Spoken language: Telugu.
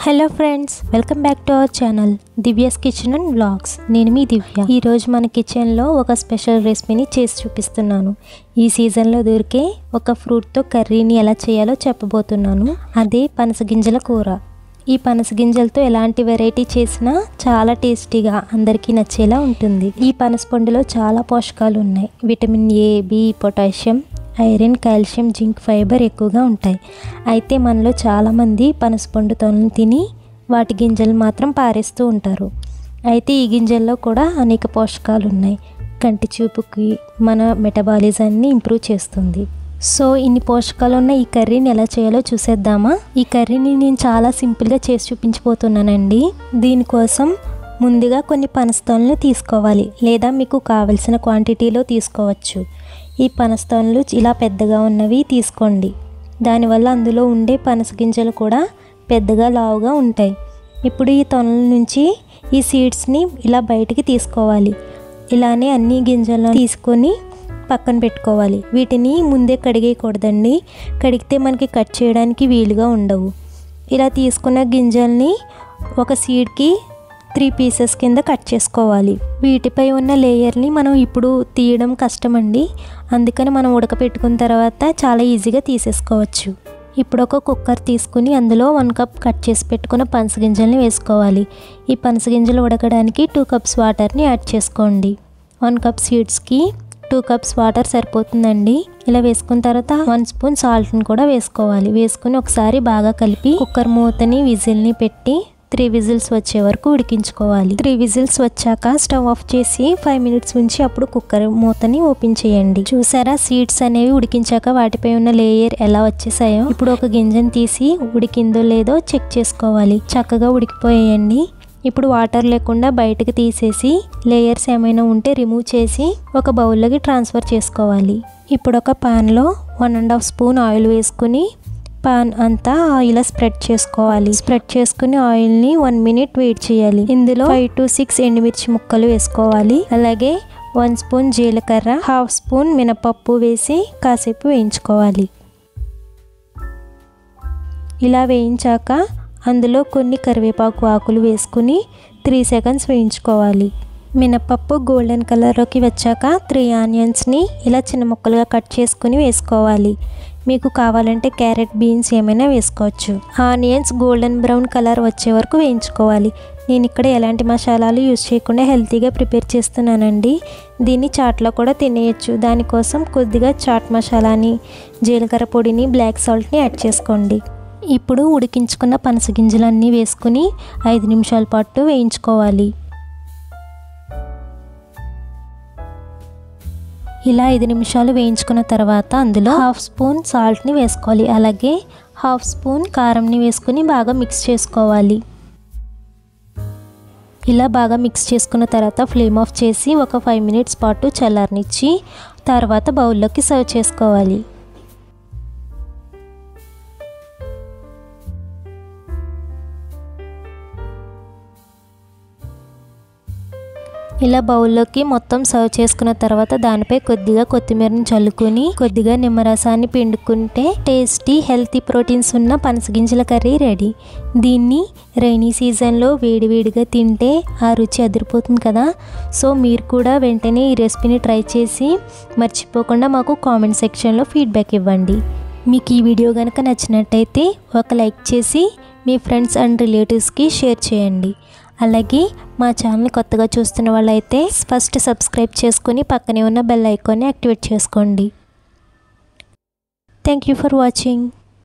hello friends welcome back to our channel Divya's kitchen and vlogs నేను మీ దివ్య ఈరోజు మన కిచెన్లో ఒక స్పెషల్ రెసిపీని చేసి చూపిస్తున్నాను ఈ సీజన్లో దొరికే ఒక ఫ్రూట్తో కర్రీని ఎలా చేయాలో చెప్పబోతున్నాను అదే పనసగింజల కూర ఈ పనస గింజలతో ఎలాంటి వెరైటీ చేసినా చాలా టేస్టీగా అందరికీ నచ్చేలా ఉంటుంది ఈ పనస పండులో చాలా పోషకాలు ఉన్నాయి vitamin A B potassium iron calcium zinc fibre ఎక్కువగా ఉంటాయి అయితే మనలో చాలామంది పనసపండు తొనలు తిని వాటి గింజలు మాత్రం పారేస్తూ ఉంటారు అయితే ఈ గింజల్లో కూడా అనేక పోషకాలు ఉన్నాయి కంటి చూపుకి మన మెటబాలిజాన్ని ఇంప్రూవ్ చేస్తుంది సో ఇన్ని పోషకాలు ఉన్న ఈ కర్రీని ఎలా చేయాలో చూసేద్దామా ఈ కర్రీని నేను చాలా సింపుల్గా చేసి చూపించబోతున్నానండి దీనికోసం ముందుగా కొన్ని పనస్తోన్లు తీసుకోవాలి లేదా మీకు కావలసిన క్వాంటిటీలో తీసుకోవచ్చు ఈ పనస్తోన్లు ఇలా పెద్దగా ఉన్నవి తీసుకోండి దానివల్ల అందులో ఉండే పనస గింజలు కూడా పెద్దగా లావుగా ఉంటాయి ఇప్పుడు ఈ తొనల నుంచి ఈ సీడ్స్ని ఇలా బయటికి తీసుకోవాలి ఇలానే అన్ని గింజలను తీసుకొని పక్కన పెట్టుకోవాలి వీటిని ముందే కడిగేయకూడదండి కడిగితే మనకి కట్ చేయడానికి వీలుగా ఉండవు ఇలా తీసుకున్న గింజల్ని ఒక సీడ్కి త్రీ పీసెస్ కింద కట్ చేసుకోవాలి వీటిపై ఉన్న లేయర్ని మనం ఇప్పుడు తీయడం కష్టమండి అందుకని మనం ఉడకపెట్టుకున్న తర్వాత చాలా ఈజీగా తీసేసుకోవచ్చు ఇప్పుడు ఒక కుక్కర్ తీసుకుని అందులో వన్ కప్ కట్ చేసి పెట్టుకున్న పనసగింజల్ని వేసుకోవాలి ఈ పనసగింజలు ఉడకడానికి టూ కప్స్ వాటర్ని యాడ్ చేసుకోండి వన్ కప్ సీడ్స్కి టూ కప్స్ వాటర్ సరిపోతుందండి ఇలా వేసుకున్న తర్వాత వన్ స్పూన్ సాల్ట్ని కూడా వేసుకోవాలి వేసుకుని ఒకసారి బాగా కలిపి కుక్కర్ మూతని విజిల్ని పెట్టి త్రీ విజిల్స్ వచ్చే వరకు ఉడికించుకోవాలి త్రీ విజిల్స్ వచ్చాక స్టవ్ ఆఫ్ చేసి ఫైవ్ మినిట్స్ ఉంచి అప్పుడు కుక్కర్ మూతని ఓపెన్ చేయండి చూసారా సీడ్స్ అనేవి ఉడికించాక వాటిపై ఉన్న లేయర్ ఎలా వచ్చేసాయో ఇప్పుడు ఒక గింజను తీసి ఉడికిందో లేదో చెక్ చేసుకోవాలి చక్కగా ఉడికిపోయాయండి ఇప్పుడు వాటర్ లేకుండా బయటకు తీసేసి లేయర్స్ ఏమైనా ఉంటే రిమూవ్ చేసి ఒక బౌల్లోకి ట్రాన్స్ఫర్ చేసుకోవాలి ఇప్పుడు ఒక పాన్లో one and half spoon oil వేసుకుని పాన్ అంతా ఇలా స్ప్రెడ్ చేసుకోవాలి స్ప్రెడ్ చేసుకుని ఆయిల్ని వన్ మినిట్ వెయిట్ చేయాలి ఇందులో ఫైవ్ టు సిక్స్ ఎండుమిర్చి ముక్కలు వేసుకోవాలి అలాగే వన్ స్పూన్ జీలకర్ర హాఫ్ స్పూన్ మినపప్పు వేసి కాసేపు వేయించుకోవాలి ఇలా వేయించాక అందులో కొన్ని కరివేపాకు ఆకులు వేసుకుని త్రీ సెకండ్స్ వేయించుకోవాలి మినపప్పు గోల్డెన్ కలర్లోకి వచ్చాక త్రీ ఆనియన్స్ని ఇలా చిన్న ముక్కలుగా కట్ చేసుకుని వేసుకోవాలి మీకు కావాలంటే క్యారెట్ బీన్స్ ఏమైనా వేసుకోవచ్చు ఆనియన్స్ గోల్డెన్ బ్రౌన్ కలర్ వచ్చే వరకు వేయించుకోవాలి నేను ఇక్కడ ఎలాంటి మసాలాలు యూజ్ చేయకుండా హెల్తీగా ప్రిపేర్ చేస్తున్నానండి దీన్ని చాట్లో కూడా తినేయచ్చు దానికోసం కొద్దిగా చాట్ మసాలాని జీలకర్ర పొడిని బ్లాక్ సాల్ట్ని యాడ్ చేసుకోండి ఇప్పుడు ఉడికించుకున్న పనసగింజలన్నీ వేసుకుని ఐదు నిమిషాల పాటు వేయించుకోవాలి ఇలా ఐదు నిమిషాలు వేయించుకున్న తర్వాత అందులో హాఫ్ స్పూన్ సాల్ట్ని వేసుకోవాలి అలాగే హాఫ్ స్పూన్ కారంని వేసుకుని బాగా మిక్స్ చేసుకోవాలి ఇలా బాగా మిక్స్ చేసుకున్న తర్వాత ఫ్లేమ్ ఆఫ్ చేసి ఒక ఫైవ్ మినిట్స్ పాటు చల్లారనిచ్చి తర్వాత బౌల్లోకి సర్వ్ చేసుకోవాలి ఇలా బౌల్లోకి మొత్తం సర్వ్ చేసుకున్న తర్వాత దానిపై కొద్దిగా కొత్తిమీరని చల్లుకుని కొద్దిగా నిమ్మరసాన్ని పిండుకుంటే టేస్టీ హెల్తీ ప్రోటీన్స్ ఉన్న పనసగింజల కర్రీ రెడీ దీన్ని రైనీ సీజన్లో వేడివేడిగా తింటే ఆ రుచి అదిరిపోతుంది కదా సో మీరు కూడా వెంటనే ఈ రెసిపీని ట్రై చేసి మర్చిపోకుండా మాకు కామెంట్ సెక్షన్లో ఫీడ్బ్యాక్ ఇవ్వండి మీకు ఈ వీడియో కనుక నచ్చినట్టయితే ఒక లైక్ చేసి మీ ఫ్రెండ్స్ అండ్ రిలేటివ్స్కి షేర్ చేయండి అలాగే మా ఛానల్ కొత్తగా చూస్తున్న వాళ్ళైతే ఫస్ట్ సబ్స్క్రైబ్ చేసుకొని పక్కనే ఉన్న బెల్ ఐకాన్ని యాక్టివేట్ చేసుకోండి థ్యాంక్ యూ ఫర్ వాచింగ్